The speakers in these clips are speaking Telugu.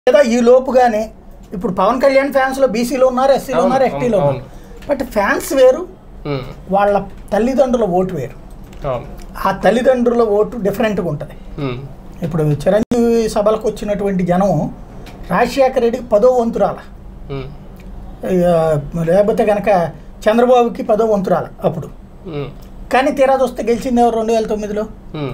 లేదా ఈ లోపుగానే ఇప్పుడు పవన్ కళ్యాణ్ ఫ్యాన్స్ లో బీసీలో ఉన్నారు ఎస్సీలో అవును, ఉన్నారు ఎస్టీలో అవును, ఉన్నారు బట్ ఫ్యాన్స్ వేరు ఉమ్, వాళ్ళ తల్లిదండ్రుల ఓటు వేరు అవును ఆ తల్లిదండ్రుల ఓటు డిఫరెంట్గా ఉంటుంది ఉమ్, ఇప్పుడు చిరంజీవి సభలకు వచ్చినటువంటి జనం రాజశేఖర రెడ్డికి పదో వంతురాల ఉమ్, ఇక లేకపోతే కనుక చంద్రబాబుకి పదో వంతురాల అప్పుడు ఉమ్, కానీ తీరా చూస్తే గెలిచింది ఎవరు రెండు వేల తొమ్మిదిలో ఉమ్,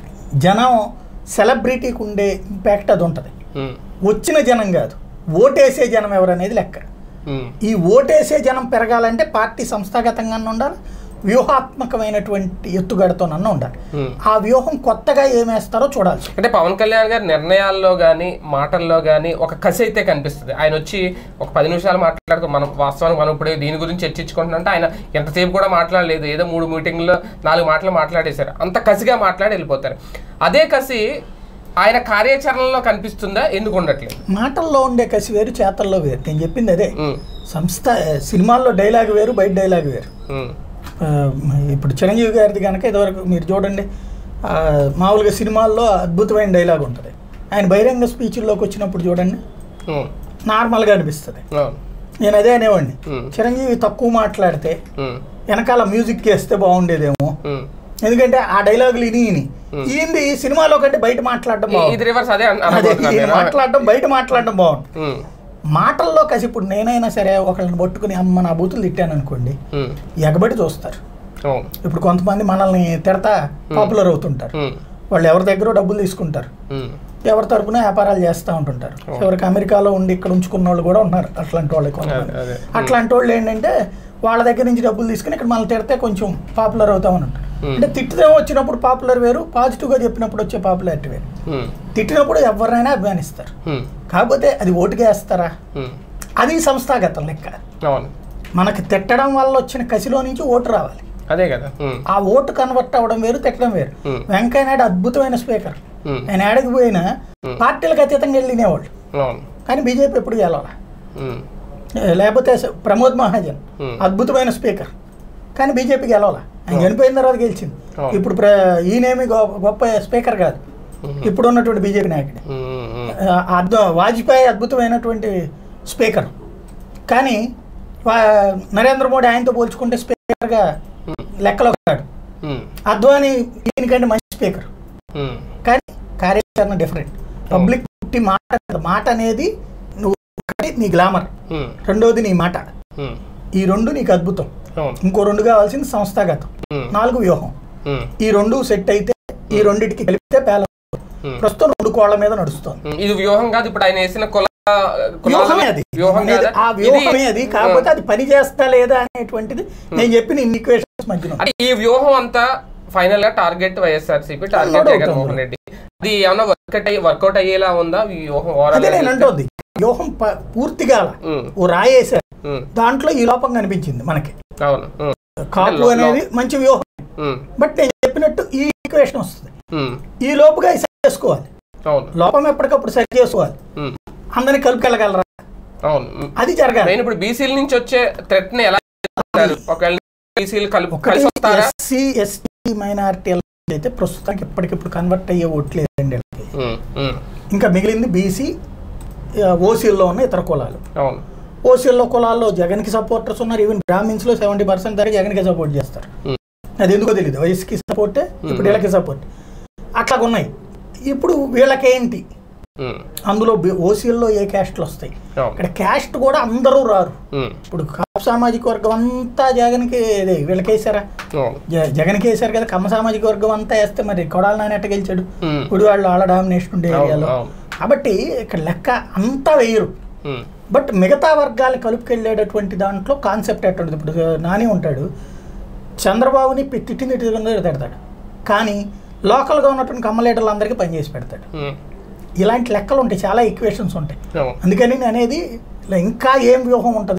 జనం సెలబ్రిటీకి ఉండే ఇంపాక్ట్ అది ఉంటుంది ఉమ్, వచ్చిన జనం కాదు ఓటేసే జనం ఎవరు అనేది లెక్క ఉమ్, ఈ ఓటేసే జనం పెరగాలంటే పార్టీ సంస్థాగతంగా ఉండాలి వ్యూహాత్మకమైనటువంటి ఎత్తుగడతోనన్న ఉండాలి ఉమ్. ఆ వ్యూహం కొత్తగా ఏమేస్తారో చూడాలి అంటే పవన్ కళ్యాణ్ గారి నిర్ణయాల్లో కానీ మాటల్లో కానీ ఒక కసి అయితే కనిపిస్తుంది ఆయన వచ్చి ఒక పది నిమిషాలు మాట్లాడుతూ మనం వాస్తవానికి మనం ఇప్పుడు దీని గురించి చర్చించుకుంటున్నట్టే ఆయన ఎంతసేపు కూడా మాట్లాడలేదు ఏదో మూడు మీటింగ్లో నాలుగు మాటలు మాట్లాడేశారు అంత కసిగా మాట్లాడి వెళ్ళిపోతారు అదే కసి ఆయన కార్యాచరణలో కనిపిస్తుందా ఎందుకు ఉండట్లేదు మాటల్లో ఉండే కసి వేరు చేతల్లో వేరు నేను చెప్పింది అదే ఉమ్, సంస్థ సినిమాల్లో డైలాగ్ వేరు బయట డైలాగ్ వేరు ఉమ్, ఆ, ఇప్పుడు చిరంజీవి గారిది కనుక ఇదివరకు మీరు చూడండి ఆ, మామూలుగా సినిమాల్లో అద్భుతమైన డైలాగ్ ఉంటుంది ఆయన బహిరంగ స్పీచ్ల్లోకి వచ్చినప్పుడు చూడండి ఉమ్, నార్మల్గా అనిపిస్తుంది అవును, నేను అదే అనేవాడిని Hmm. చిరంజీవి తక్కువ మాట్లాడితే ఉమ్, వెనకాల మ్యూజిక్ వేస్తే బాగుండేదేమో ఉమ్. ఎందుకంటే ఆ డైలాగులు ఇని ఇని ఈయనది సినిమాలో కంటే బయట మాట్లాడడం ఈ- ఇది బాగుంది రివర్స్ అదే అన- అదే అనబోతున్నాను ఈయన నేను. మాట్లాడడం బయట మాట్లాడడం బాగుంది ఉమ్, మాటల్లో కసి ఇప్పుడు నేనైనా సరే ఒకళ్ళని పట్టుకుని అమ్మ నా బూతులు తిట్టాను అనుకోండి ఉమ్, ఎగబడి చూస్తారు అవును, ఇప్పుడు కొంతమంది మనల్ని తిడతా పాపులర్ అవుతుంటారు ఉమ్, వాళ్ళు ఎవరి దగ్గర డబ్బులు తీసుకుంటారు ఉమ్, ఎవరి తరపున వ్యాపారాలు చేస్తూ ఉంటుంటారు చివరికి అమెరికాలో ఉండి ఇక్కడ ఉంచుకున్న వాళ్ళు కూడా ఉన్నారు అట్లాంటి వాళ్ళు కొంతమంది అదే, అదే. అట్లాంటి వాళ్ళు ఏంటంటే వాళ్ళ దగ్గర నుంచి డబ్బులు తీసుకుని ఇక్కడ మనల్ని తిడితే కొంచెం పాపులర్ అవుతామని ఉంటారు Hmm. అంటే తిట్టడం వచ్చినప్పుడు పాపులర్ వేరు పాజిటివ్గా చెప్పినప్పుడు వచ్చే పాపులారిటీ వేరు ఉమ్, తిట్టినప్పుడు ఎవరినైనా అభిమానిస్తారు ఉమ్, కాకపోతే అది ఓటుగా వేస్తారా ఉమ్, అది సంస్థాగతం లెక్క అవును మనకి తిట్టడం వల్ల వచ్చిన కసిలో నుంచి ఓటు రావాలి అదే కదా ఉమ్, ఆ ఓటు కన్వర్ట్ అవ్వడం వేరు తిట్టడం వేరు Hmm. వెంకయ్య నాయుడు అద్భుతమైన స్పీకర్ ఉమ్, ఆయన ఆడకి పోయినా పార్టీలకు అతీతంగా వెళ్ళినేవాళ్ళు అవును కానీ బీజేపీ ఎప్పుడు గెలవాల ఉమ్, లేకపోతే స- ప్రమోద్ మహాజన్ Hmm. అద్భుతమైన స్పీకర్ కానీ బీజేపీ గెలవాల ఆయన చనిపోయిన తర్వాత గెలిచింది Oh. ఇప్పుడు ప్ర ఈయనేమి గొ- గొప్ప స్పీకర్ కాదు ఇప్పుడు ఉన్నటువంటి బీజేపీ నాయకుడు ఉమ్, ఉమ్, ఆ, అద్భుత వాజ్పేయి అద్భుతమైన స్పీకర్ కానీ వా- నరేంద్ర మోడీ ఆయనతో పోల్చుకుంటే స్పీకర్గా లెక్కలో కాడు ఉమ్, అద్వానీ దీనికంటే మంచి స్పీకర్ ఉమ్, కానీ కార్యాచరణ డిఫరెంట్ పబ్లిక్ పుట్టి మాట కాదు. మాట అనేది నువ్వు ఒకటి నీ గ్లామర్ ఉమ్, రెండోది నీ మాట ఉమ్, ఈ రెండు నీకు అద్భుతం అవును ఇంకో రెండు కావాల్సింది సంస్థాగతం ఉమ్, నాలుగు వ్యూహం ఉమ్, ఈ రెండు సెట్ అయితే ఈ రెండిటికి కలిపితే బ్యాలెన్స్ ఉమ్. ప్రస్తుతం రెండు కోళ్ల మీద నడుస్తుంది ఉమ్, ఇది వ్యూహం కాదు ఇప్పుడు ఆయన వేసిన కుల కులాల- వ్యూహమే అది వ్యూహం అనేది కాదా? ఆ ఇది- వ్యూహమే అది కాకపోతే అది పని చేస్తా లేదా అనేటువంటిది నేను చెప్పిన ఇన్ని ఈక్వేషన్స్ మధ్యలో అంటే ఈ వ్యూహం అంతా ఫైనల్ గా target YSRCP target No doubt Jaganmohan అందులో. రెడ్డి అది ఏమన్నా వర్కౌట్ అయ్యి వర్కౌట్ అయ్యేలా ఉందా ఈ వ్యూహం ఓవరాల్ అదే నేను అంటోంది వ్యూహం ప- పూర్తిగా అలా. ఉమ్, ఓ రాయేసారు ఉమ్, దాంట్లో ఈ లోపం కనిపించింది మనకి అవును ఉమ్, కాపు లో- అనేది మంచి వ్యూహం ఉమ్, బట్ నేను చెప్పినట్టు ఈ ఈక్వేషన్ వస్తుంది ఉమ్, ఈ లోపుగా ఇది సరి చేసుకోవాలి అవును లోపం ఎప్పటికప్పుడు సరి చేసుకోవాలి ఉమ్, అందరిని కలుపుకెళ్ళగలరా అవును ఉమ్. అది జరగాలి నేను ఇప్పుడు బీసీల నుంచి వచ్చే థ్రెట్ ని ఎలా ఎదుర్కొంటారు? ఒకవేళ బీసీలు కలుపు ఒకటి కలిసి వస్తారా ఎస్సీ ఎస్టీ మైనారిటీ అయితే ప్రస్తుతానికి ఎప్పటికిప్పుడు కన్వర్ట్ అయ్యే ఓట్లు లేదండి వీళ్ళకి. ఉమ్, ఉమ్, ఇంకా మిగిలింది బీసీ ఓసీల్లో ఉన్న ఇతర కులాలు అవును ఓసీల్లో కులాల్లో జగన్కి సపోర్టర్స్ ఉన్నారు ఈవెన్ బ్రాహ్మిన్స్లో సెవెంటీ పర్సెంట్ దాకా జగన్కి సపోర్ట్ చేస్తారు ఉమ్, అది ఎందుకో తెలియదు వయసుకి సపోర్టే ఇప్పుడు వీళ్ళకి సపోర్ట్ అట్లా ఉన్నాయి ఇప్పుడు వీళ్ళకేంటి ఉమ్, అందులో ఓసీల్లో ఏ క్యాస్ట్లు వస్తాయి అవును ఇక్కడ క్యాస్ట్ కూడా అందరూ రారు ఉమ్, ఇప్పుడు కాపు సామాజిక వర్గం అంతా జగన్కి ఇదే వీళ్ళకేసారా అవును జ- జగన్కి వేశారు కదా కమ్మ సామాజిక వర్గం అంతా వేస్తే మరి కొడాల నాయన ఎట్ట గెలిచాడు ఉమ్, ఇప్పుడు వాళ్ళు వాళ్ళ డామినేషన్ ఉండే అవును, ఏరియాలో అవును. కాబట్టి ఇక్కడ లెక్క అంతా వేయరు ఉమ్, బట్ మిగతా వర్గాలు కలుపుకెళ్ళేటటువంటి దాంట్లో కాన్సెప్ట్ ఎట్టుంటుంది ఇప్పుడు నాని ఉంటాడు చంద్రబాబుని పె- తిట్టింది తిట్టింది తిడతాడు కానీ లోకల్గా ఉన్నటువంటి కమ్మలేటర్లు అందరికీ పనిచేసి పెడతాడు ఉమ్, ఇలాంటి లెక్కలు ఉంటాయి చాలా ఈక్వేషన్స్ ఉంటాయి అవును అందుకని నేను అనేది ఇలా ఇంకా ఏం వ్యూహం ఉంటుంది